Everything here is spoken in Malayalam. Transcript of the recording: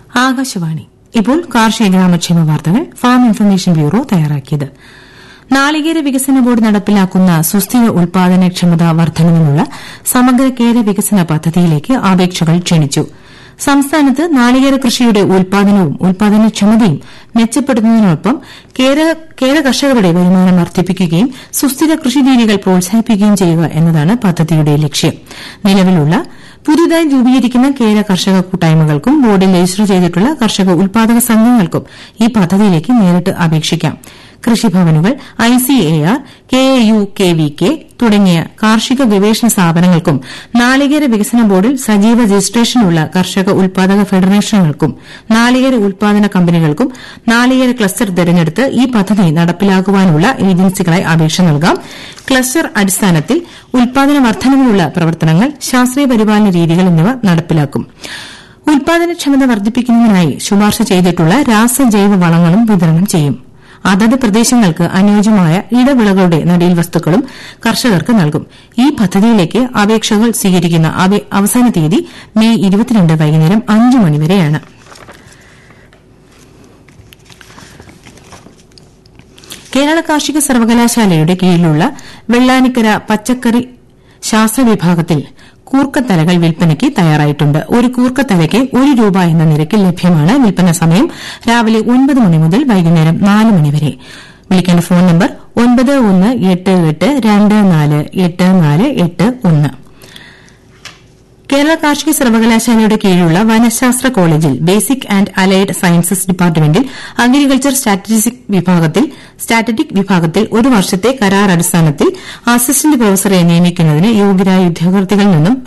ആകാശവാണി ഇപ്പോൾ കാർഷിക ഗ്രാമക്ഷേമ വാർത്തകൾ ഫാം ഇൻഫർമേഷൻ ബ്യൂറോ തയ്യാറാക്കിയത് നാളികേര വികസന ബോർഡ് നടപ്പിലാക്കുന്ന സുസ്ഥിര ഉൽപാദനക്ഷമത വർദ്ധനവിനുള്ള സമഗ്ര കേര വികസന പദ്ധതിയിലേക്ക് അപേക്ഷകൾ ക്ഷണിച്ചു സംസ്ഥാനത്ത് നാളികേര കൃഷിയുടെ ഉൽപാദനവും ഉൽപാദനക്ഷമതയും മെച്ചപ്പെടുത്തുന്നതിനൊപ്പം കേര കർഷകരുടെ വരുമാനം വർദ്ധിപ്പിക്കുകയും സുസ്ഥിര കൃഷിരീതികൾ പ്രോത്സാഹിപ്പിക്കുകയും ചെയ്യുക എന്നതാണ് പദ്ധതിയുടെ ലക്ഷ്യം നിലവിലുള്ള പുതുതായി രൂപീകരിക്കുന്ന കേര കർഷക കൂട്ടായ്മകൾക്കും ബോർഡിൽ രജിസ്റ്റർ ചെയ്തിട്ടുള്ള കർഷക ഉൽപാദക സംഘങ്ങൾക്കും ഈ പദ്ധതിയിലേക്ക് നേരിട്ട് അപേക്ഷിക്കാം കൃഷിഭവനുകൾ ഐസിഎആർ കെഎയു കെവികെ തുടങ്ങിയ കാർഷിക ഗവേഷണ സ്ഥാപനങ്ങൾക്കും നാളികേര വികസന ബോർഡിൽ സജീവ രജിസ്ട്രേഷനുള്ള കർഷക ഉൽപാദക ഫെഡറേഷനുകൾക്കും നാളികേര ഉൽപാദന കമ്പനികൾക്കും നാളികേര ക്ലസ്റ്റർ തെരഞ്ഞെടുത്ത് ഈ പദ്ധതി നടപ്പിലാക്കുവാനുള്ള ഏജൻസികളായി അപേക്ഷ നൽകാം ക്ലസ്റ്റർ അടിസ്ഥാനത്തിൽ ഉൽപാദന വർദ്ധനവിനുള്ള പ്രവർത്തനങ്ങൾ ശാസ്ത്രീയ പരിപാലന രീതികൾ എന്നിവ നടപ്പിലാക്കും ഉൽപാദനക്ഷമത വർദ്ധിപ്പിക്കുന്നതിനായി ശുപാർശ ചെയ്തിട്ടുള്ള രാസജൈവ വളങ്ങളും വിതരണം ചെയ്യും അതത് പ്രദേശങ്ങൾക്ക് അനുയോജ്യമായ ഇടവിളകളുടെ നടീൽ വസ്തുക്കളും കർഷകർക്ക് നൽകും ഈ പദ്ധതിയിലേക്ക് അപേക്ഷകൾ സ്വീകരിക്കുന്ന അവസാന തീയതി മെയ് വൈകുന്നേരം അഞ്ച് മണിവരെയാണ് കേരള കാർഷിക സർവകലാശാലയുടെ കീഴിലുള്ള വെള്ളാനിക്കര പച്ചക്കറി ശാസ്ത്ര വിഭാഗത്തിൽ കൂർക്കത്തലകൾ വിൽപ്പനയ്ക്ക് തയ്യാറായിട്ടുണ്ട് ഒരു കൂർക്കത്തലയ്ക്ക് ഒരു രൂപ എന്ന നിരക്കിൽ ലഭ്യമാണ് വിൽപ്പന സമയം രാവിലെ ഒൻപത് മണി മുതൽ വൈകുന്നേരം നാല് മണിവരെ വിളിക്കേണ്ട ഫോൺ നമ്പർ ഒൻപത് ഒന്ന് എട്ട് എട്ട് രണ്ട് നാല് എട്ട് നാല് എട്ട് ഒന്ന് കേരള കാർഷിക സർവകലാശാലയുടെ കീഴിലുള്ള വനശാസ്ത്ര കോളേജിൽ ബേസിക് ആന്റ് അലൈഡ് സയൻസസ് ഡിപ്പാർട്ട്മെന്റിൽ അഗ്രികൾച്ചർ സ്റ്റാറ്റിസ്റ്റിക് വിഭാഗത്തിൽ ഒരു വർഷത്തെ കരാർ അടിസ്ഥാനത്തിൽ അസിസ്റ്റന്റ് പ്രൊഫസറെ നിയമിക്കുന്നതിന് യോഗ്യരായ ഉദ്യോഗാർത്ഥികളിൽ നിന്നും